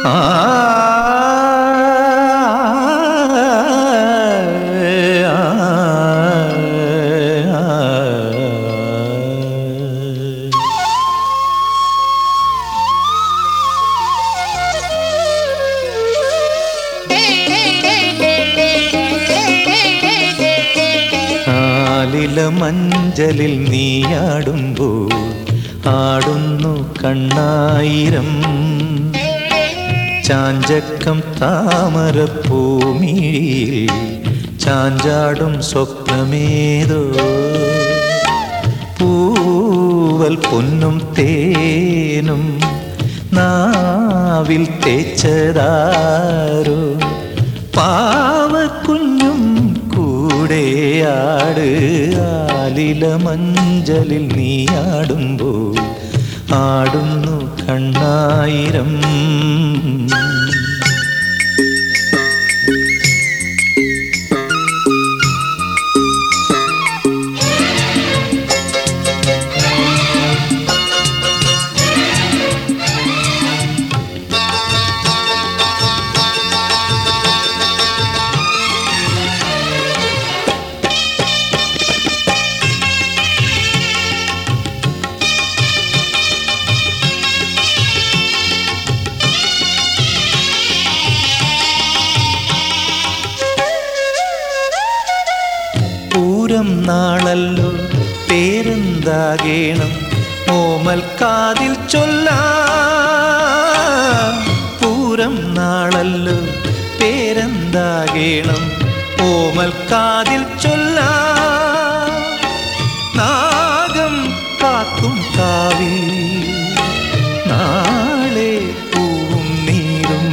ആ ആലില മഞ്ചലിൽ നീയാടുമ്പോൾ ആടുന്നു കണ്ണായിരം ചാഞ്ചക്കം താമരപ്പൂമിഴിയിൽ ചാഞ്ചാടും സ്വപ്നമേതോ പൂവൽ പൊന്നും തേനും നാവിൽ തേച്ചതാരോ പാവക്കുഞ്ഞും കൂടെയാട് ആലില മഞ്ചലിൽ നീയാടുമ്പോൾ ആടുന്നു കണ്ണായിരം പൂരം നാളല്ലോ പേരെന്താകേണം ഓമൽ കാതിൽ ചൊല്ലാ പൂരം നാളല്ലോ പേരെന്താകേണം ഓമൽ കാതിൽ ചൊല്ലാ നാഗം കാക്കും കാവിൽ നാളെ പൂവും നീരും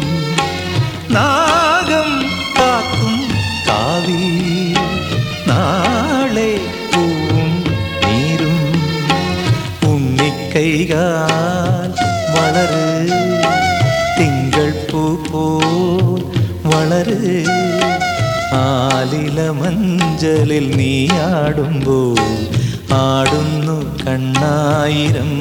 നാഗം കാക്കും കാവിൽ നാളെ പൂവും നീരും ഉണ്ണിക്കൈകാൽ വളര് തിങ്കൾ പൂ പോൽ വളര് ആലില മഞ്ചലിൽ നീയാടുമ്പോൾ ആടുന്നു കണ്ണായിരം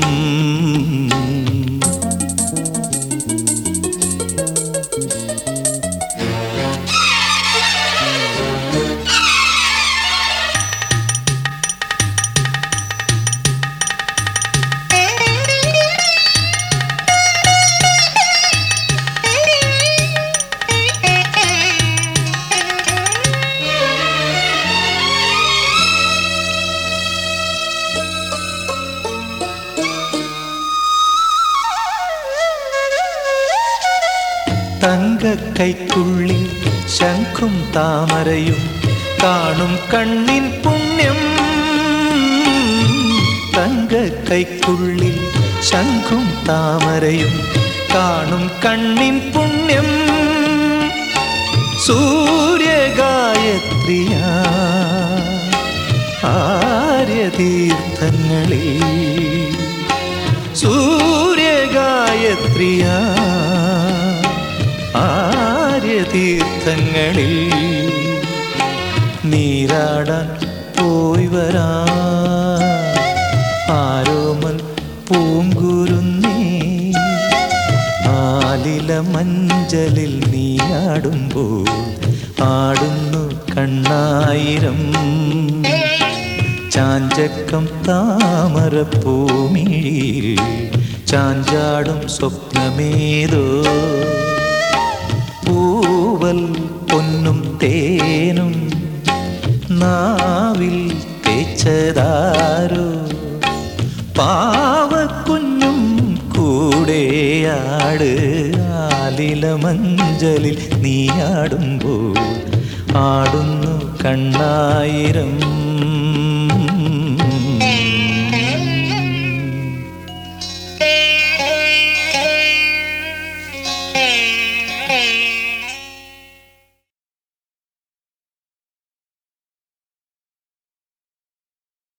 തങ്കക്കൈക്കുള്ളിൽ ശംഖും താമരയും കാണും കണ്ണിൻ പുണ്യം തങ്കക്കൈക്കുള്ളിൽ ശംഖും താമരയും കാണും കണ്ണിൻ പുണ്യം സൂര്യഗായത്രിയ ആര്യതീർത്ഥങ്ങളിൽ സൂര്യഗായത്രിയ ആര്യതീർത്ഥങ്ങളിൽ നീരാടാൻ പോയി വരാ ആരോമൽ പൂങ്കുരുന്നേ ആലില മഞ്ചലിൽ നീയാടുമ്പോൾ ആടുന്നു കണ്ണായിരം ചാഞ്ചക്കം താമരപ്പൂമിഴിയിൽ ചാഞ്ചാടും സ്വപ്നമേതോ പൂവൽ പൊന്നും തേനും നാവിൽ തേച്ചതാരോ പാവക്കുഞ്ഞും കൂടെയാട് ആലില മഞ്ചലിൽ നീയാടുമ്പോൾ ആടുന്നു കണ്ണായിരം